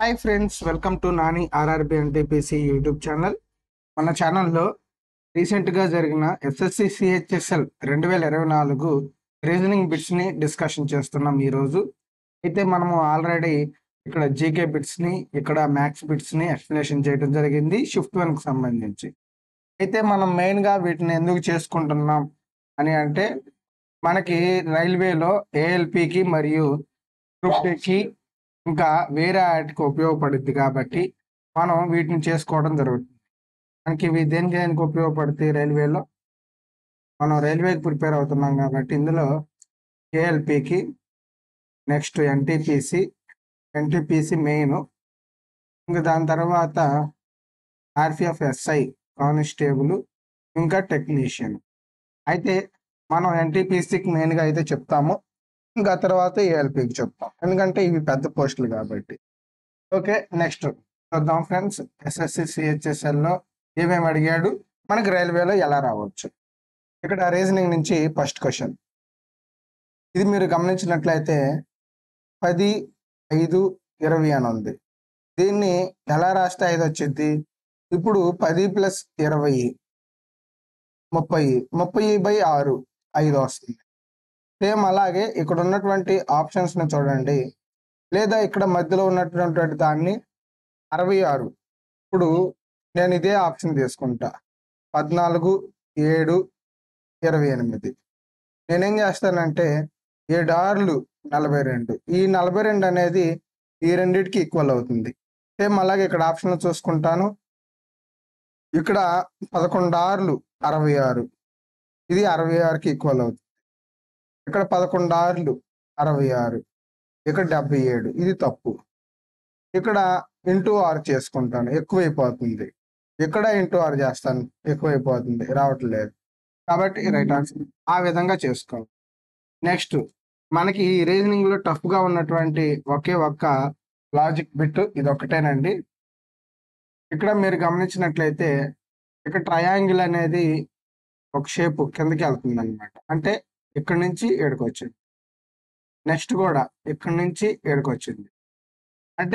hi friends welcome to Nani RRB NTPC YouTube channel మన ఛానల్లో రీసెంట్గా జరిగిన ఎస్ఎస్సి సిహెచ్ఎస్ఎల్ రెండు వేల ఇరవై నాలుగు రీజనింగ్ బిట్స్ని డిస్కషన్ చేస్తున్నాం ఈరోజు అయితే మనము ఆల్రెడీ ఇక్కడ జీకే బిట్స్ని ఇక్కడ మ్యాథ్స్ బిట్స్ని ఎక్స్ప్లెనేషన్ చేయడం జరిగింది షిఫ్ట్ వన్కి సంబంధించి అయితే మనం మెయిన్గా వీటిని ఎందుకు చేసుకుంటున్నాం అని అంటే మనకి రైల్వేలో ఏఎల్పికి మరియు గ్రూప్ కి ఇంకా వేరే వాటికి ఉపయోగపడుద్ది కాబట్టి మనం వీటిని చేసుకోవడం జరుగుతుంది మనకి ఇవి దేని దేనికి ఉపయోగపడుతాయి రైల్వేలో మనం రైల్వేకి ప్రిపేర్ అవుతున్నాం కాబట్టి ఇందులో ఏఎల్పికి నెక్స్ట్ ఎన్టీపీసీ ఎన్టీపీసీ మెయిన్ ఇంకా దాని తర్వాత ఆర్పిఎఫ్ ఎస్ఐ కానిస్టేబుల్ ఇంకా టెక్నీషియన్ అయితే మనం ఎన్టీపీసీకి మెయిన్గా అయితే చెప్తాము ఇంకా తర్వాత ఏఎల్పికి చెప్తాం ఎందుకంటే ఇవి పెద్ద పోస్టులు కాబట్టి ఓకే నెక్స్ట్ చూద్దాం ఫ్రెండ్స్ ఎస్ఎస్సి సిహెచ్ఎస్ఎల్లో ఏమేమి అడిగాడు మనకి రైల్వేలో ఎలా రావచ్చు ఇక్కడ రీజనింగ్ నుంచి ఫస్ట్ క్వశ్చన్ ఇది మీరు గమనించినట్లయితే పది ఐదు ఇరవై అని ఉంది దీన్ని ఎలా రాస్తే ఐదు వచ్చింది ఇప్పుడు పది ప్లస్ ఇరవై ముప్పై ముప్పై బై ఆరు ఐదు వస్తుంది సేమ్ అలాగే ఇక్కడ ఉన్నటువంటి ఆప్షన్స్ ని చూడండి లేదా ఇక్కడ మధ్యలో ఉన్నటువంటి దాన్ని అరవై ఆరు ఇప్పుడు నేను ఇదే ఆప్షన్ తీసుకుంటా పద్నాలుగు ఏడు ఇరవై ఎనిమిది నేనేం చేస్తానంటే ఏడు ఆరులు నలభై రెండు ఈ నలభై రెండు అనేది ఈ రెండింటికి ఈక్వల్ అవుతుంది సేమ్ అలాగే ఇక్కడ ఆప్షన్ చూసుకుంటాను ఇక్కడ పదకొండు ఆరులు అరవై ఆరు ఇది అరవై ఆరుకి ఈక్వల్ అవుతుంది ఇక్కడ పదకొండు ఆరులు అరవై ఆరు ఇక్కడ డెబ్బై ఏడు ఇది తప్పు ఇక్కడ ఇంటూ ఆరు చేసుకుంటాను ఎక్కువైపోతుంది ఇక్కడ ఇంటూ ఆరు చేస్తాను ఎక్కువైపోతుంది రావట్లేదు కాబట్టి రైట్ ఆన్సర్ ఆ విధంగా చేసుకోవాలి నెక్స్ట్ మనకి ఈ రీజనింగ్ లో టఫ్ గా ఉన్నటువంటి ఒకే ఒక్క లాజిక్ బిట్ ఇది ఒకటేనండి ఇక్కడ మీరు గమనించినట్లయితే ఇక్కడ ట్రయాంగిల్ అనేది ఒక షేప్ కిందకి వెళ్తుంది అనమాట అంటే ఇక్కడ నుంచి ఏడుకు వచ్చింది నెక్స్ట్ కూడా ఇక్కడ నుంచి ఏడుకు వచ్చింది అంటే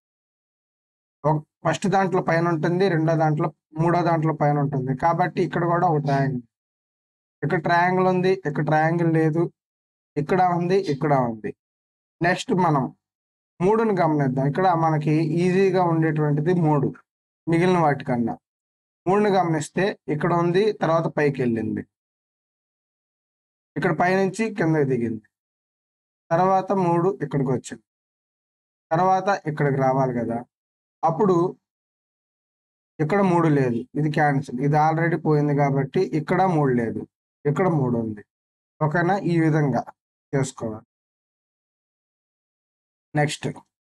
ఫస్ట్ దాంట్లో పైన ఉంటుంది రెండో దాంట్లో మూడో దాంట్లో పైన ఉంటుంది కాబట్టి ఇక్కడ కూడా ఒక ట్రయాంగిల్ ఇక్కడ ట్రయాంగిల్ ఉంది ఇక్కడ ట్రయాంగిల్ లేదు ఇక్కడ ఉంది ఇక్కడ ఉంది నెక్స్ట్ మనం మూడుని గమనిద్దాం ఇక్కడ మనకి ఈజీగా ఉండేటువంటిది మూడు మిగిలిన వాటికన్నా మూడుని గమనిస్తే ఇక్కడ ఉంది తర్వాత పైకి వెళ్ళింది ఇక్కడ పైనుంచి కిందకి దిగింది తర్వాత మూడు ఇక్కడికి వచ్చింది తర్వాత ఇక్కడికి రావాలి కదా అప్పుడు ఇక్కడ మూడు లేదు ఇది క్యాన్సిల్ ఇది ఆల్రెడీ పోయింది కాబట్టి ఇక్కడ మూడు లేదు ఇక్కడ మూడు ఉంది ఓకేనా ఈ విధంగా చేసుకోవాలి నెక్స్ట్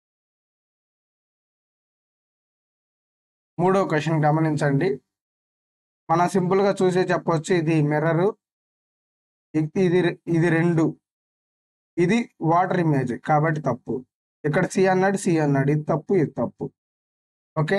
మూడో క్వశ్చన్ గమనించండి మనం సింపుల్గా చూసే చెప్పొచ్చు ఇది మిర్రరు ఇది ఇది రెండు ఇది వాటర్ ఇమేజ్ కాబట్టి తప్పు ఇక్కడ సి అన్నాడు సి అన్నాడు ఇది తప్పు ఇది తప్పు ఓకే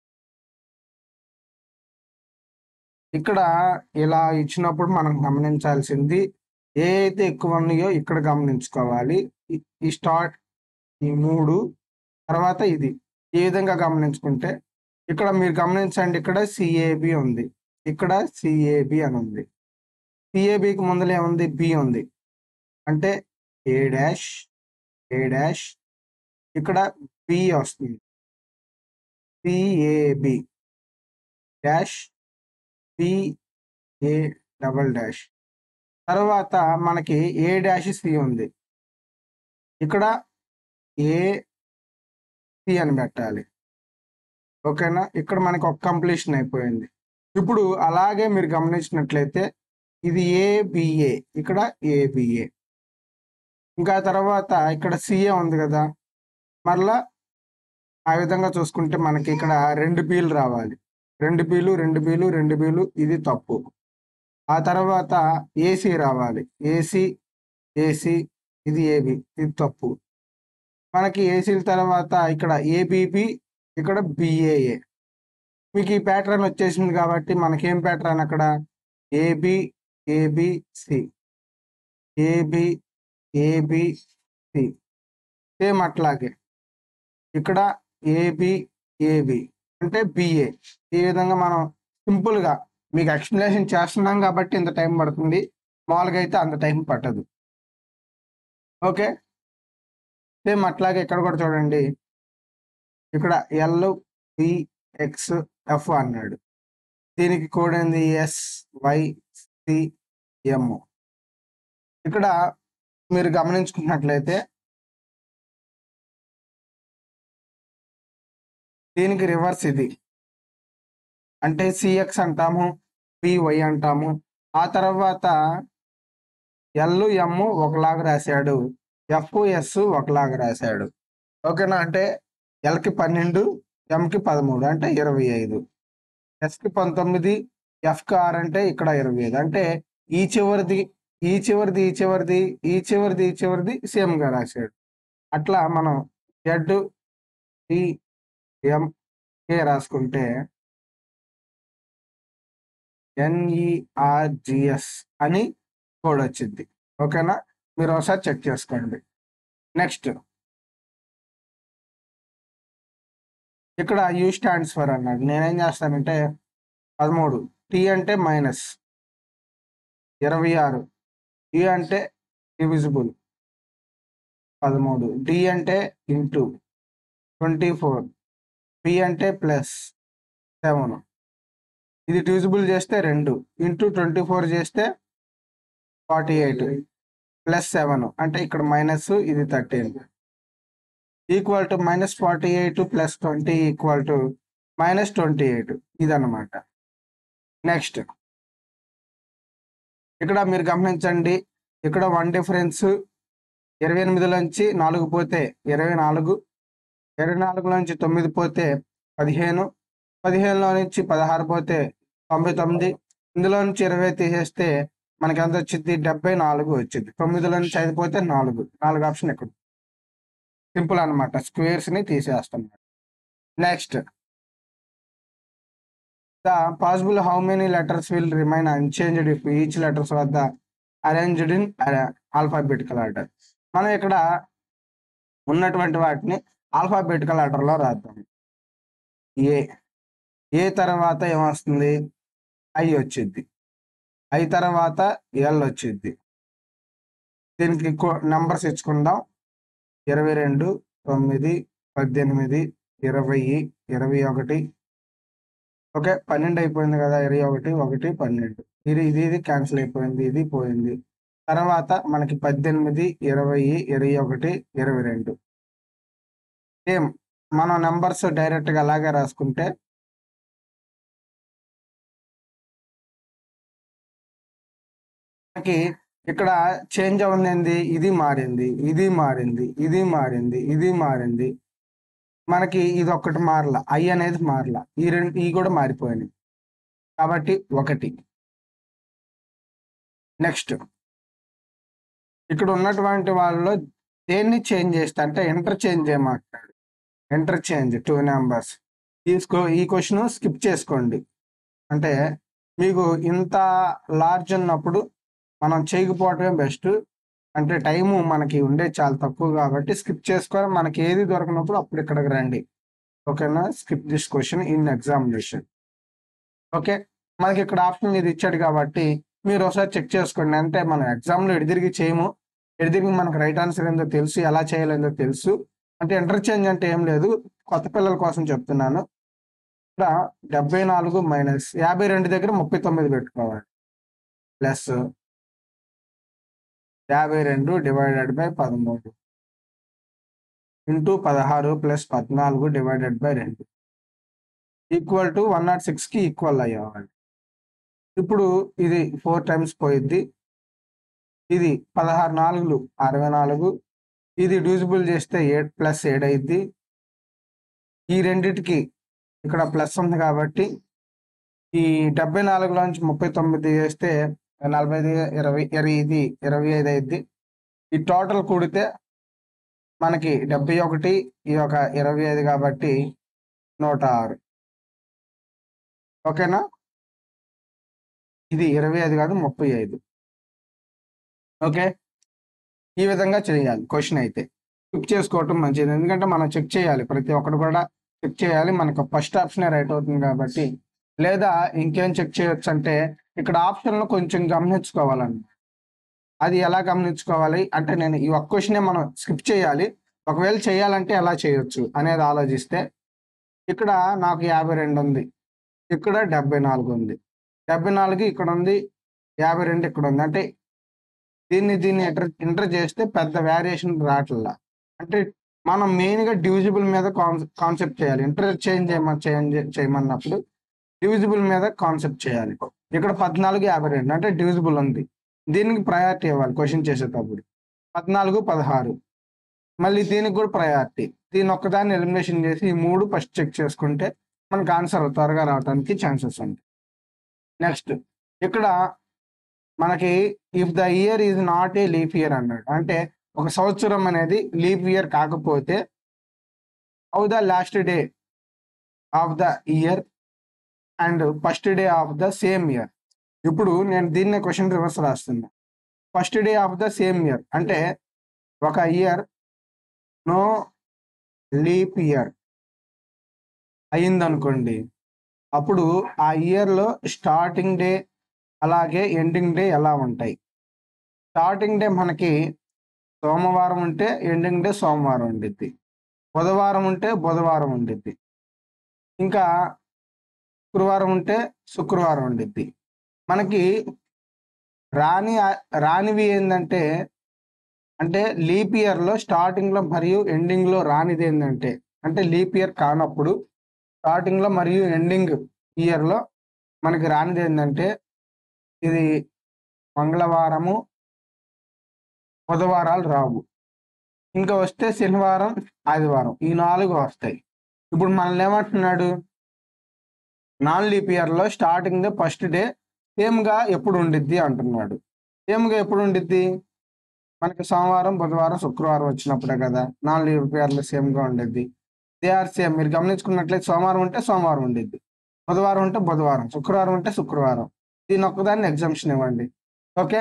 ఇక్కడ ఇలా ఇచ్చినప్పుడు మనం గమనించాల్సింది ఏ అయితే ఎక్కువ ఉన్నాయో ఇక్కడ గమనించుకోవాలి ఈ- ఈ స్టార్ట్ ఈ మూడు తర్వాత ఇది ఈ విధంగా గమనించుకుంటే ఇక్కడ మీరు గమనించండి ఇక్కడ సిఏబి ఉంది ఇక్కడ సిఏబి అని ఉంది సిఏబికి ముందర ఏముంది బి ఉంది అంటే ఏ డాష్ ఏ డాష్ ఇక్కడ బి వస్తుంది CAB dash A double dash తర్వాత మనకి ఏ డాష్ సి ఉంది ఇక్కడ ఏ సి అని పెట్టాలి ఓకేనా ఇక్కడ మనకి ఒక కంప్లీషన్ అయిపోయింది ఇప్పుడు అలాగే మీరు గమనించినట్లయితే ఇది ఏబిఏ ఇక్కడ ఏబిఏ ఇంకా తర్వాత ఇక్కడ సిఏ ఉంది కదా మరలా ఆ విధంగా చూసుకుంటే మనకి ఇక్కడ రెండు బీలు రావాలి రెండు బీలు రెండు బీలు రెండు బీలు ఇది తప్పు ఆ తర్వాత ఏసీ రావాలి ఏసీ ఏసీ ఇది ఏబి ఇది తప్పు మనకి ఏసీల తర్వాత ఇక్కడ ఏబిబి ఇక్కడ బిఏఏ మీకు ఈ ప్యాటర్న్ వచ్చేసింది కాబట్టి మనకేం ప్యాటర్న్ అక్కడ AB ABC AB ABC same అట్లాగే ఇక్కడ ఏబి ఏబి అంటే బిఏ ఈ విధంగా మనం సింపుల్ గా మీకు ఎక్స్ప్లెనేషన్ చేస్తున్నాం కాబట్టి ఇంత టైం పడుతుంది మామూలుగా అయితే అంత టైం పట్టదు ఓకే సేమ్ అట్లాగే ఇక్కడ కూడా చూడండి ఇక్కడ ఎల్ ఎక్స్ ఎఫ్ అన్నాడు దీనికి కోడ్ ఏంది ఎస్ వై సి ఎం ఇక్కడ మీరు గమనించుకున్నట్లయితే దీనికి రివర్స్ ఇది అంటే సిఎక్స్ అంటాము పివై అంటాము ఆ తర్వాత ఎల్ ఎమ్ ఒకలాగా రాశాడు ఎఫ్ ఎస్ ఒకలాగా రాశాడు ఓకేనా అంటే ఎల్కి పన్నెండు ఎంకి పదమూడు అంటే ఇరవై ఐదు ఎస్కి పంతొమ్మిది ఎఫ్కి ఆరు అంటే ఇక్కడ ఇరవై ఐదు అంటే ఈ చివరిది ఈ చివరిది ఈ చివరిది ఈ చివరిది ఈ చివరిది సేమ్ గా రాశాడు అట్లా మనం జెడ్ టి ఎం కే రాసుకుంటే ఎన్ఈఆర్జిఎస్ అని కోడ్ వచ్చింది ఓకేనా మీరు ఒకసారి చెక్ చేసుకోండి నెక్స్ట్ ఇక్కడ యూ స్టాండ్స్ ఫర్ అన్నాడు నేనేం చేస్తానంటే పదమూడు టీ అంటే మైనస్ ఇరవై ఆరు ఈ అంటే డివిజిబుల్ పదమూడు డి అంటే ఇంటూ ట్వంటీ ఫోర్ పి అంటే ప్లస్ సెవెన్ ఇది డివిజిబుల్ చేస్తే రెండు ఇంటూ ట్వంటీ ఫోర్ చేస్తే ఫార్టీ ఎయిట్ ప్లస్ సెవెన్ అంటే ఇక్కడ మైనస్ ఇది thirteen equal to minus forty eight plus twenty equal to minus twenty eight ఇదన్నమాట నెక్స్ట్ ఇక్కడ మీరు గమనించండి ఇక్కడ వన్ డిఫరెన్స్ ఇరవై ఎనిమిదిలోంచి నాలుగు పోతే ఇరవై నాలుగు ఇరవై నాలుగులోంచి తొమ్మిది పోతే పదిహేను పదిహేనులో నుంచి పదహారు పోతే తొంభై తొమ్మిది ఇందులో నుంచి ఇరవై తీసేస్తే మనకి ఎంత వచ్చింది డెబ్బై నాలుగు వచ్చింది తొమ్మిదిలో నుంచి ఐదు పోతే నాలుగు నాలుగు ఆప్షన్ ఇక్కడ సింపుల్ అనమాట స్క్వేర్స్ ని తీసేస్తాం next the possible how many letters will remain unchanged if each letters వద్ద అరేంజ్డ్ ఇన్ ఆల్ఫాబెటికల్ ఆర్డర్ మనం ఇక్కడ ఉన్నటువంటి వాటిని ఆల్ఫాబెటికల్ ఆర్డర్లో రాద్దాం ఏ ఏ తర్వాత ఏమొస్తుంది ఐ వచ్చింది ఐ తర్వాత ఎల్ వచ్చింది దీనికి నంబర్స్ ఇచ్చుకుందాం ఇరవై రెండు తొమ్మిది పద్దెనిమిది ఇరవై ఇరవై ఒకటి ఓకే పన్నెండు అయిపోయింది కదా ఇరవై ఒకటి ఒకటి పన్నెండు ఇది ఇది ఇది క్యాన్సిల్ అయిపోయింది ఇది పోయింది తర్వాత మనకి పద్దెనిమిది ఇరవై ఇరవై ఒకటి ఇరవై రెండు సేమ్ మనం నెంబర్స్ డైరెక్ట్గా అలాగే రాసుకుంటే మనకి ఇక్కడ చేంజ్ అవుతుంది ఇది మారింది ఇది మారింది ఇది మారింది ఇది మారింది మనకి ఇది ఒక్కటి మారల ఐ అనేది మారల ఈ రెండు ఈ కూడా మారిపోయినాయి కాబట్టి ఒకటి నెక్స్ట్ ఇక్కడ ఉన్నటువంటి వాళ్ళలో దేన్ని చేంజ్ చేస్తా అంటే ఇంటర్చేంజ్ చేయమంటాడు ఇంటర్చేంజ్ టూ నెంబర్స్ తీసుకో ఈ క్వశ్చన్ స్కిప్ చేసుకోండి అంటే మీకు ఇంత లార్జ్ ఉన్నప్పుడు మనం చేయకపోవటమే బెస్ట్ అంటే టైము మనకి ఉండే చాలా తక్కువ కాబట్టి స్కిప్ చేసుకొని మనకి ఏది దొరకనప్పుడు అప్పుడు ఇక్కడికి రండి ఓకేనా skip this question in examination okay మనకి ఇక్కడ ఆప్షన్ ఇది ఇచ్చాడు కాబట్టి మీరు ఒకసారి చెక్ చేసుకోండి అంటే మనం ఎగ్జామ్లో ఎడిదిరిగి చేయము ఎడిదిరిగి మనకు రైట్ ఆన్సర్ ఏందో తెలుసు ఎలా చేయాలేందో తెలుసు అంటే ఇంటర్చేంజ్ అంటే ఏం లేదు కొత్త పిల్లల కోసం చెప్తున్నాను ఇక్కడ డెబ్బై నాలుగు మైనస్ యాభై రెండు దగ్గర ముప్పై తొమ్మిది పెట్టుకోవాలి ప్లస్ యాభై రెండు డివైడెడ్ బై పదమూడు ఇంటూ పదహారు ప్లస్ పద్నాలుగు డివైడెడ్ బై రెండు ఈక్వల్ టు వన్ నాట్ సిక్స్కి ఈక్వల్ అయ్యేవాళ్ళు ఇప్పుడు ఇది ఫోర్ టైమ్స్ పోయిద్ది ఇది పదహారు నాలుగులు అరవై నాలుగు ఇది డ్యూజిబుల్ చేస్తే ఏడ్ ప్లస్ ఏడ్ అయింది ఈ రెండిటికి ఇక్కడ ప్లస్ ఉంది కాబట్టి ఈ డెబ్బై నాలుగులోంచి ముప్పై తొమ్మిది చేస్తే నలభై ఐదు ఇరవై ఇరవై ఇది ఇరవై ఐదు అయింది ఈ టోటల్ కూడితే మనకి డెబ్బై ఒకటి ఈ ఒక ఇరవై ఐదు కాబట్టి నూట ఆరు ఓకేనా ఇది ఇరవై ఐదు కాదు ముప్పై ఐదు ఓకే ఈ విధంగా చేయాలి క్వశ్చన్ అయితే స్కిప్ చేసుకోవటం మంచిది ఎందుకంటే మనం చెక్ చేయాలి ప్రతి ఒక్కరు కూడా చెక్ చేయాలి మనకు ఫస్ట్ ఆప్షనే రైట్ అవుతుంది కాబట్టి లేదా ఇంకేం చెక్ చేయొచ్చు అంటే ఇక్కడ ఆప్షన్లు కొంచెం గమనించుకోవాలండి అది ఎలా గమనించుకోవాలి అంటే నేను ఈ ఒక్క క్వశ్చనే మనం స్కిప్ చేయాలి ఒకవేళ చేయాలంటే ఎలా చేయొచ్చు అనేది ఆలోచిస్తే ఇక్కడ నాకు యాభై రెండు ఉంది ఇక్కడ డెబ్బై నాలుగు ఉంది డెబ్బై నాలుగు ఇక్కడ ఉంది యాభై రెండు ఇక్కడ ఉంది అంటే దీన్ని దీన్ని ఇంటర్ ఇంటర్ చేస్తే పెద్ద వేరియేషన్ రావట్లా అంటే మనం మెయిన్గా డివిజిబుల్ మీద కాన్సెప్ట్ చేయాలి ఇంటర్ చేంజ్ చేయమని చేంజ్ చేయమన్నప్పుడు డివిజిబుల్ మీద కాన్సెప్ట్ చేయాలి ఇక్కడ పద్నాలుగు యాభై రెండు అంటే డివిజిబుల్ ఉంది దీనికి ప్రయారిటీ ఇవ్వాలి క్వశ్చన్ చేసేటప్పుడు పద్నాలుగు పదహారు మళ్ళీ దీనికి కూడా ప్రయారిటీ దీని ఒక్కదాన్ని ఎలిమినేషన్ చేసి ఈ మూడు ఫస్ట్ చెక్ చేసుకుంటే మనకు ఆన్సర్ త్వరగా రావడానికి ఛాన్సెస్ ఉంటాయి నెక్స్ట్ ఇక్కడ మనకి if the year is not a leap year అన్నాడు అంటే ఒక సంవత్సరం అనేది లీఫ్ ఇయర్ కాకపోతే how the last day of the year and first day of the same year ఇప్పుడు నేను దీన్నే క్వశ్చన్ రివర్స్ రాస్తున్నా first day of the same year అంటే ఒక ఇయర్ నో లీప్ ఇయర్ అయిందనుకోండి అప్పుడు ఆ ఇయర్లో స్టార్టింగ్ డే అలాగే ఎండింగ్ డే ఎలా ఉంటాయి స్టార్టింగ్ డే మనకి సోమవారం ఉంటే ఎండింగ్ డే సోమవారం ఉండిద్ది బుధవారం ఉంటే బుధవారం ఉండిద్ది ఇంకా శుక్రవారం ఉంటే శుక్రవారం ఉండిద్ది మనకి రాని రానివి ఏంటంటే అంటే లీప్ ఇయర్లో స్టార్టింగ్లో మరియు ఎండింగ్లో రానిది ఏంటంటే అంటే లీప్ ఇయర్ కానప్పుడు స్టార్టింగ్లో మరియు ఎండింగ్ ఇయర్లో మనకి రానిది ఏంటంటే ఇది మంగళవారము బుధవారాలు రావు ఇంకా వస్తే శనివారం ఆదివారం ఈ నాలుగు వస్తాయి ఇప్పుడు మనల్ని ఏమంటున్నాడు నాన్ లీప్ ఇయర్లో స్టార్టింగ్ ఫస్ట్ డే సేమ్గా ఎప్పుడు ఉండిద్ది అంటున్నాడు సేమ్గా ఎప్పుడు ఉండిద్ది మనకి సోమవారం బుధవారం శుక్రవారం వచ్చినప్పుడే కదా నాన్ లీప్ ఇయర్లో సేమ్గా ఉండిద్ది దే ఆర్ సేమ్ మీరు గమనించుకున్నట్లయితే సోమవారం ఉంటే సోమవారం ఉండిద్ది బుధవారం ఉంటే బుధవారం శుక్రవారం ఉంటే శుక్రవారం దీని ఒక్కదాన్ని ఎగ్జామ్షన్ ఇవ్వండి ఓకే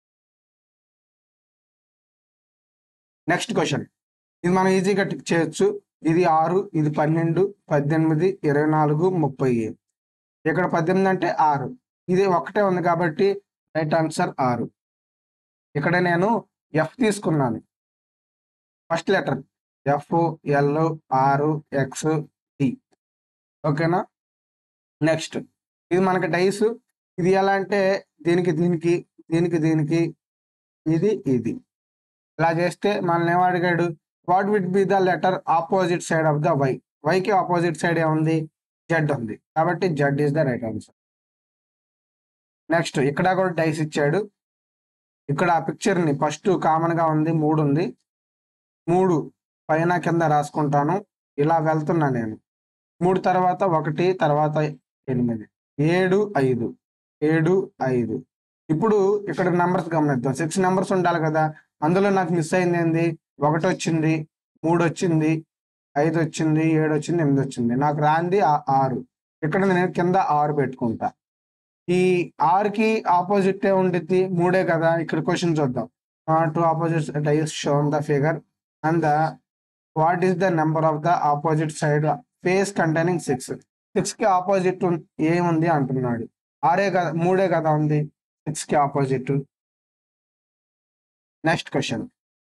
నెక్స్ట్ క్వశ్చన్ ఇది మనం ఈజీగా టిక్ చేయొచ్చు ఇది ఆరు ఇది పన్నెండు పద్దెనిమిది ఇరవై నాలుగు ముప్పై ఇక్కడ పద్దెనిమిది అంటే ఆరు ఇది ఒకటే ఉంది కాబట్టి రైట్ ఆన్సర్ ఆరు ఇక్కడ నేను ఎఫ్ తీసుకున్నాను ఫస్ట్ లెటర్ ఎఫ్ ఎల్ ఆరు ఎక్స్ టి ఓకేనా నెక్స్ట్ ఇది మనకి డైస్ ఇది ఎలా అంటే దీనికి దీనికి దీనికి దీనికి ఇది ఇది ఇలా చేస్తే మనల్ని ఏం అడిగాడు what would be the letter opposite side of the Y వైకి ఆపోజిట్ సైడ్ ఏముంది జెడ్ ఉంది కాబట్టి Z is the right answer next ఇక్కడ కూడా డైస్ ఇచ్చాడు ఇక్కడ ఆ పిక్చర్ని ఫస్ట్ కామన్గా ఉంది మూడు ఉంది మూడు పైన కింద రాసుకుంటాను ఇలా వెళ్తున్నా నేను మూడు తర్వాత ఒకటి తర్వాత ఎనిమిది ఏడు ఐదు ఏడు ఐదు ఇప్పుడు ఇక్కడ నెంబర్స్ గమనిద్దాం సిక్స్ నెంబర్స్ ఉండాలి కదా అందులో నాకు మిస్ అయింది ఏంది ఒకటి వచ్చింది మూడు వచ్చింది ఐదు వచ్చింది ఏడు వచ్చింది ఎనిమిది వచ్చింది నాకు రాంది ఆ ఆరు ఇక్కడ నేను కింద ఆరు పెట్టుకుంటా ఈ ఆరుకి ఆపోజిట్ ఉండిద్ది మూడే కదా ఇక్కడ క్వశ్చన్ చూద్దాం two opposite dice shown the figure and the what is the number of the opposite side face containing six six కి ఆపోజిట్ ఏముంది అంటున్నాడు ఆరే కదా మూడే కదా ఉంది సిక్స్ కి opposite next question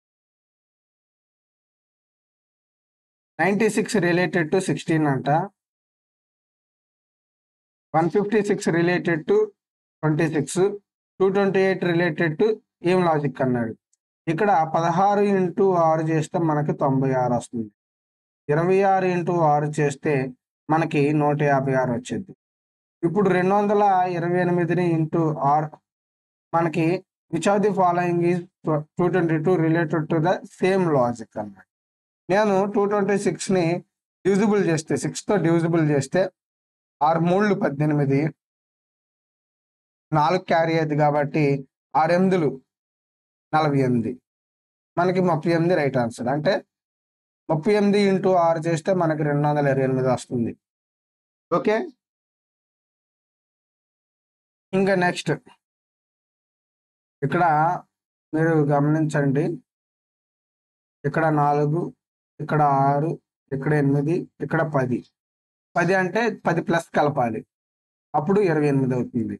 ninety six related to sixteen అంట one fifty six related to twenty six two twenty eight related to ఏం లాజిక్ అన్నాడు ఇక్కడ పదహారు ఇంటూ ఆరు చేస్తే మనకి తొంభై ఆరు వస్తుంది ఇరవై ఆరు ఇంటూ ఆరు చేస్తే మనకి నూట యాభై ఆరు వచ్చింది ఇప్పుడు రెండు వందల ఇరవై ఎనిమిదిని ఇంటూ ఆరు మనకి which of the following is two twenty two related to the same logic అన్నమాట నేను టూ ట్వంటీ సిక్స్ని డివిజిబుల్ చేస్తే సిక్స్తో డివిజిబుల్ చేస్తే ఆరు మూళ్ళు పద్దెనిమిది నాలుగు క్యారీ అయ్యింది కాబట్టి ఆరు ఎనిమిదిలు నలభై ఎనిమిది మనకి ముప్పై ఎనిమిది రైట్ ఆన్సర్ అంటే ముప్పై ఎనిమిది ఇంటూ ఆరు చేస్తే మనకి రెండు వందల ఇరవై ఎనిమిది వస్తుంది ఓకే ఇంకా నెక్స్ట్ ఇక్కడ మీరు గమనించండి ఇక్కడ నాలుగు ఇక్కడ ఆరు ఇక్కడ ఎనిమిది ఇక్కడ పది పది అంటే పది ప్లస్ కలపాలి అప్పుడు ఇరవై ఎనిమిది అవుతుంది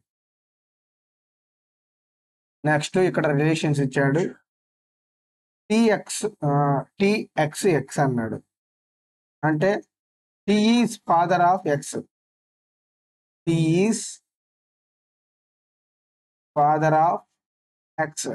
నెక్స్ట్ ఇక్కడ రిలేషన్స్ ఇచ్చాడు టిఎక్స్ టిఎక్స్ ఎక్స్ అన్నాడు అంటే T is father of X T is father of X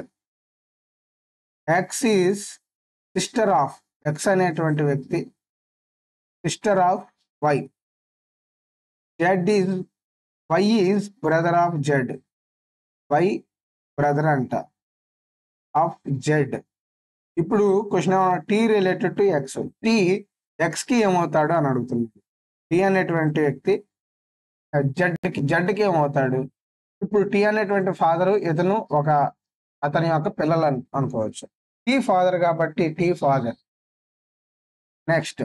X is sister of X అనేటువంటి వ్యక్తి sister of Y Z is Y is brother of Z Y brother అంట of Z ఇప్పుడు question T related to X T X కి ఏమవుతాడు అని అడుగుతుంది tea అనేటువంటి వ్యక్తి జడ్కి జడ్కి ఏమవుతాడు ఇప్పుడు టీ అనేటువంటి ఫాదర్ ఇతను ఒక అతని యొక్క పిల్లలు అను- అనుకోవచ్చు టీ ఫాదర్ కాబట్టి టీ ఫాదర్ నెక్స్ట్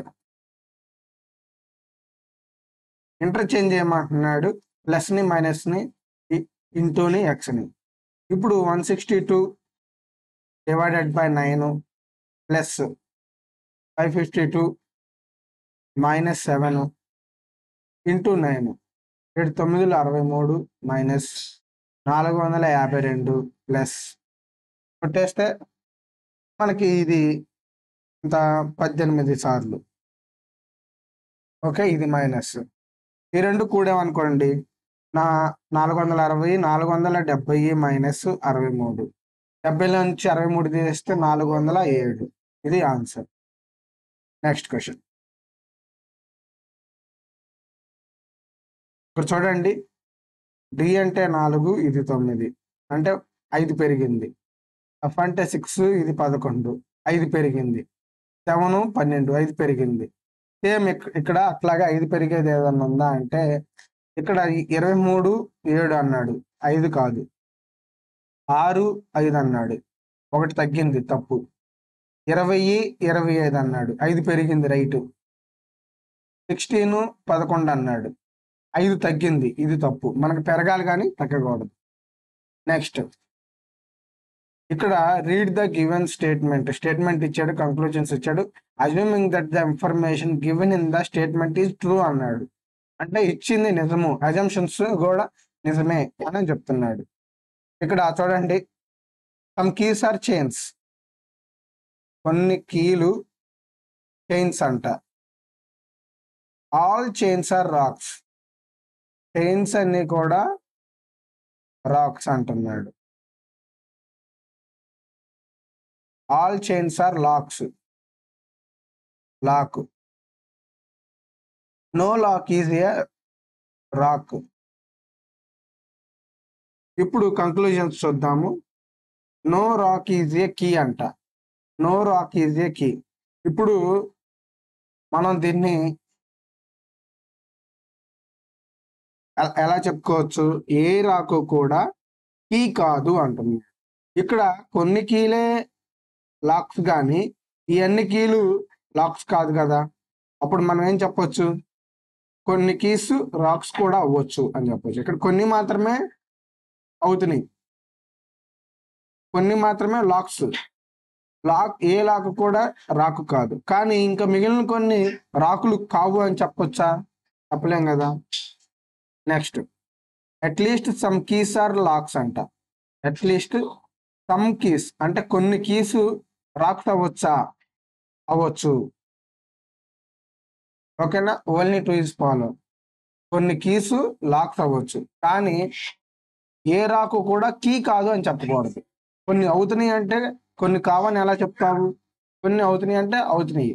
ఇంటర్చేంజ్ చేయమంటున్నాడు ప్లస్ ని మైనస్ ని ఇంటూని ఎక్స్ ని ఇప్పుడు one sixty two divided by nine plus five fifty two minus seven into nine ఏడు తొమ్మిదిలో అరవై మూడు మైనస్ నాలుగు వందల యాభై రెండు ప్లస్ కొట్టేస్తే మనకి ఇది ఇంత పద్దెనిమిది సార్లు ఓకే ఇది మైనస్ ఈ రెండు కూడామనుకోండి నా నాలుగు వందల అరవై నాలుగు వందల డెబ్బై మైనస్ అరవై మూడు డెబ్బై నుంచి అరవై మూడు తీస్తే నాలుగు వందల ఏడు ఇది ఆన్సర్ నెక్స్ట్ క్వశ్చన్ ఇక్కడ చూడండి డి అంటే నాలుగు ఇది తొమ్మిది అంటే ఐదు పెరిగింది ఎఫ్ అంటే సిక్స్ ఇది పదకొండు ఐదు పెరిగింది సెవెన్ పన్నెండు ఐదు పెరిగింది సేమ్ ఇక్కడ అట్లాగే ఐదు పెరిగేది ఏదన్నా ఉందా అంటే ఇక్కడ ఇరవై మూడు ఏడు అన్నాడు ఐదు కాదు ఆరు ఐదు అన్నాడు ఒకటి తగ్గింది తప్పు ఇరవై ఇరవై ఐదు అన్నాడు ఐదు పెరిగింది రైటు సిక్స్టీన్ పదకొండు అన్నాడు ఐదు తగ్గింది ఇది తప్పు మనకు పెరగాలి కానీ తగ్గకూడదు నెక్స్ట్ ఇక్కడ read the given statement statement ఇచ్చాడు కంక్లూజన్స్ ఇచ్చాడు assuming that the information given in the statement is true అన్నాడు అంటే ఇచ్చింది నిజము అజంప్షన్స్ కూడా నిజమే అని చెప్తున్నాడు ఇక్కడ చూడండి సమ్ కీస్ ఆర్ చైన్స్ కొన్ని కీలు చైన్స్ అంట all chains are rocks chains అన్ని కూడా రాక్స్ అంటున్నాడు all chains are locks lock no lock is a rock ఇప్పుడు కంక్లూజన్స్ చూద్దాము no rock is a key అంట no rock is a key ఇప్పుడు మనం దీన్ని ఎ- ఎలా చెప్పుకోవచ్చు ఏ రాకు కూడా కీ కాదు అంటుంది ఇక్కడ కొన్ని కీలే లాక్స్ కానీ ఈ అన్ని కీలు లాక్స్ కాదు కదా అప్పుడు మనం ఏం చెప్పొచ్చు కొన్ని కీస్ రాక్స్ కూడా అవ్వచ్చు అని చెప్పొచ్చు ఇక్కడ కొన్ని మాత్రమే అవుతున్నాయి కొన్ని మాత్రమే లాక్స్ లాక్ ఏ లాక్ కూడా రాకు కాదు కానీ ఇంకా మిగిలిన కొన్ని రాకులు కావు అని చెప్పొచ్చా చెప్పలేం కదా next at least some keys are locks అంట అట్లీస్ట్ సమ్ కీస్ అంటే కొన్ని కీస్ రాక్స్ అవ్వచ్చా అవ్వచ్చు ఓకేనా ఓన్లీ టు ఇస్ ఫాలో కొన్ని కీస్ లాక్స్ అవ్వచ్చు కానీ ఏ రాకు కూడా కీ కాదు అని చెప్పకూడదు కొన్ని అవుతున్నాయి అంటే కొన్ని కావని ఎలా చెప్తావు కొన్ని అవుతున్నాయి అంటే అవుతున్నాయి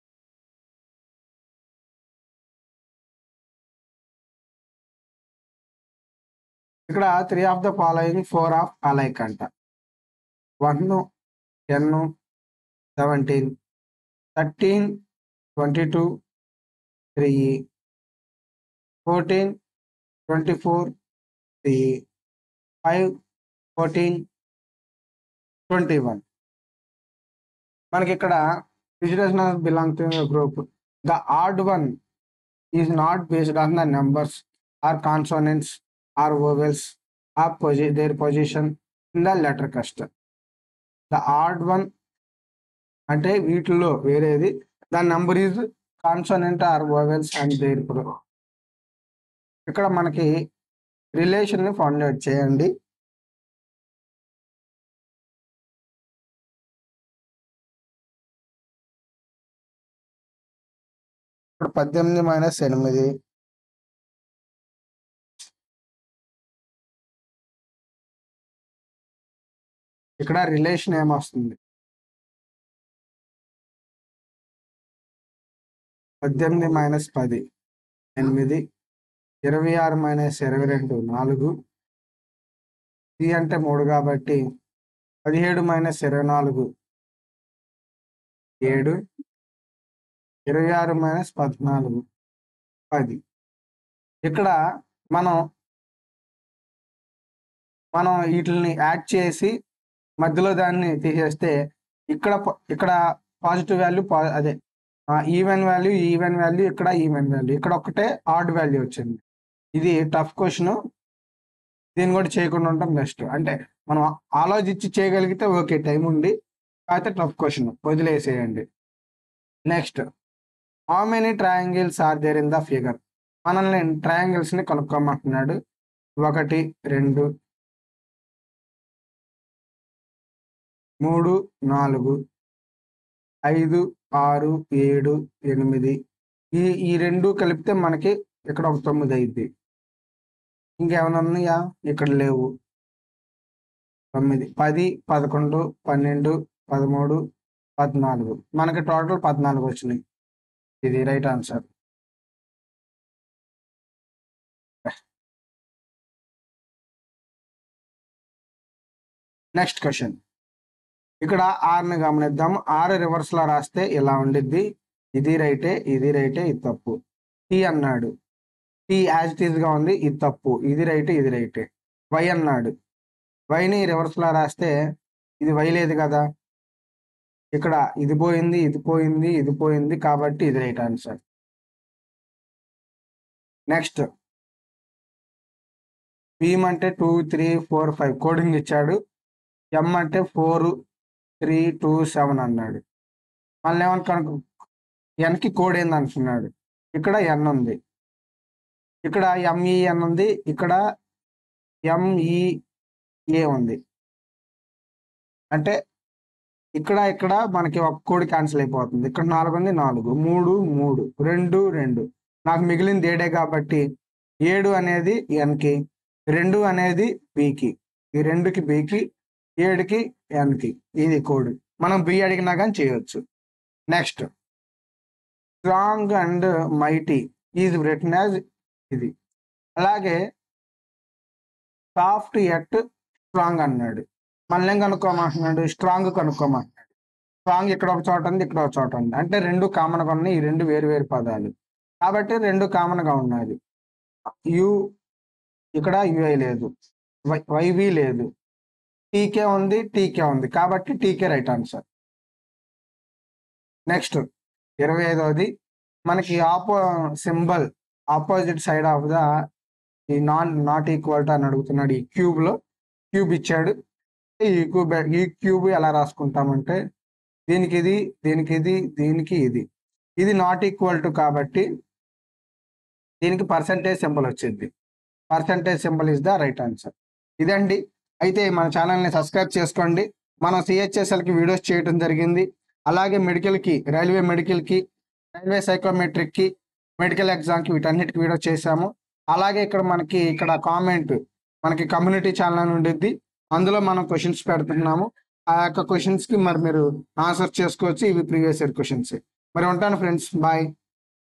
ఇక్కడ three of the following four of alike అంట one ten seventeen thirteen twenty two three fourteen twenty four three five fourteen twenty one మనకి ఇక్కడ విజులేషన్ belong to group the odd one is not based on the numbers are consonants or vowels or పొజి their position in the letter కస్ట్ the odd one అంటే వీటిల్లో వేరేది దాని number is consonant or vowels and there ఇక్కడ మనకి relation ని ఫౌండేట్ చేయండి ఇప్పుడు పద్దెనిమిది మైనస్ ఎనిమిది ఇక్కడ రిలేషన్ ఏమొస్తుంది పద్దెనిమిది మైనస్ పది ఎనిమిది ఇరవై ఆరు మైనస్ ఇరవై రెండు నాలుగు సి అంటే మూడు కాబట్టి పదిహేడు మైనస్ ఇరవై నాలుగు ఏడు ఇరవై ఆరు మైనస్ పద్నాలుగు పది ఇక్కడ మనం మనం వీటిని యాడ్ చేసి మధ్యలో దాన్ని తీసేస్తే ఇక్కడ ప- ఇక్కడ పాజిటివ్ వాల్యూ అదే ఈవెన్ వాల్యూ ఈవెన్ వాల్యూ ఇక్కడ ఈవెన్ వాల్యూ ఇక్కడ ఒకటే ఆడ్ వాల్యూ వచ్చింది ఇది టఫ్ క్వశ్చన్ దీన్ని కూడా చేయకుండా ఉండటం బెస్ట్ అంటే మనం ఆలోచించి చేయగలిగితే ఓకే టైం ఉంది అయితే టఫ్ క్వశ్చన్ వదిలేసేయండి next how many triangles are there in the figure మనల్ని ట్రయాంగిల్స్ ని కనుక్కోమంటున్నాడు ఒకటి రెండు మూడు నాలుగు ఐదు ఆరు ఏడు ఎనిమిది ఈ ఈ రెండు కలిపితే మనకి ఇక్కడ ఒక తొమ్మిది అయింది ఇంకేమైనా ఉన్నాయా ఇక్కడ లేవు తొమ్మిది పది పదకొండు పన్నెండు పదమూడు పద్నాలుగు మనకి టోటల్ పద్నాలుగు వచ్చినాయి ఇది రైట్ ఆన్సర్ నెక్స్ట్ క్వశ్చన్ ఇక్కడ ఆర్ని గమనిద్దాం ఆర్ రివర్స్ లో రాస్తే ఇలా ఉండిద్ది ఇది రైటే ఇది రైటే ఇది తప్పు టీ అన్నాడు టీ యాజ్ ఇట్ ఈస్ గా ఉంది ఇది తప్పు ఇది రైటే ఇది రైటే వై అన్నాడు వైని రివర్స్ లో రాస్తే ఇది వై లేదు కదా ఇక్కడ ఇది పోయింది ఇది పోయింది ఇది పోయింది కాబట్టి ఇది రైట్ ఆన్సర్ నెక్స్ట్ భీమ్ అంటే two three four five coding ఇచ్చాడు ఎం అంటే ఫోర్ త్రీ టూ సెవెన్ అన్నాడు మళ్ళీ ఏమని కనుక ఎన్కి కోడ్ ఏంది అంటున్నాడు ఇక్కడ ఎన్ ఉంది ఇక్కడ ఎంఈఎన్ ఉంది ఇక్కడ ఎంఈఏ ఉంది అంటే ఇక్కడ ఇక్కడ మనకి ఒక కోడ్ క్యాన్సిల్ అయిపోతుంది ఇక్కడ నాలుగు ఉంది నాలుగు మూడు మూడు రెండు రెండు నాకు మిగిలింది ఏడే కాబట్టి ఏడు అనేది ఎన్కి రెండు అనేది బికి ఈ రెండుకి బికి ఏడుకి ఎన్కి ఇది కోడ్ మనం బి అడిగినా కానీ చేయొచ్చు next strong and mighty is written as ఇది అలాగే సాఫ్ట్ ఎట్ స్ట్రాంగ్ అన్నాడు మళ్ళీ ఏం కనుక్కోమంటున్నాడు స్ట్రాంగ్ కనుక్కోమంటున్నాడు స్ట్రాంగ్ ఇక్కడ ఒక చోట ఉంది ఇక్కడ ఒక చోట ఉంది అంటే రెండు కామన్ గా ఉన్నాయి ఈ రెండు వేరు వేరు పదాలు కాబట్టి రెండు కామన్ గా ఉన్నాయి యు ఇక్కడ యుఐ లేదు వై- వైవి లేదు టీకే ఉంది టీకే ఉంది కాబట్టి టీకే రైట్ ఆన్సర్ నెక్స్ట్ ఇరవై ఐదవది మనకి ఆపో symbol opposite side of the ఈ నాన్ నాట్ ఈక్వల్ టు అని అడుగుతున్నాడు ఈ క్యూబ్ లో క్యూబ్ ఇచ్చాడు ఈ క్యూబ్ ఈ క్యూబ్ ఎలా రాసుకుంటామంటే దీనికి ఇది దీనికి ఇది దీనికి ఇది ఇది నాట్ ఈక్వల్ టు కాబట్టి దీనికి పర్సంటేజ్ సింబల్ వచ్చింది percentage symbol is the right answer ఇదండి అయితే మన ఛానల్ని సబ్స్క్రైబ్ చేసుకోండి మనం CHSL కి వీడియోస్ చేయడం జరిగింది అలాగే మెడికల్ కి రైల్వే మెడికల్ కి రైల్వే సైకోమెట్రిక్ కి మెడికల్ ఎగ్జామ్ కి వీటన్నిటికి వీడియో చేశాము అలాగే ఇక్కడ మనకి ఇక్కడ కామెంట్ మనకి కమ్యూనిటీ ఛానల్ అని ఉండిద్ది అందులో మనం క్వశ్చన్స్ పెడుతున్నాము ఆ యొక్క క్వశ్చన్స్ కి మరి మీరు ఆన్సర్ చేసుకోవచ్చు ఇవి ప్రీవియస్ ఇయర్ క్వశ్చన్స్ మరి ఉంటాను ఫ్రెండ్స్ బాయ్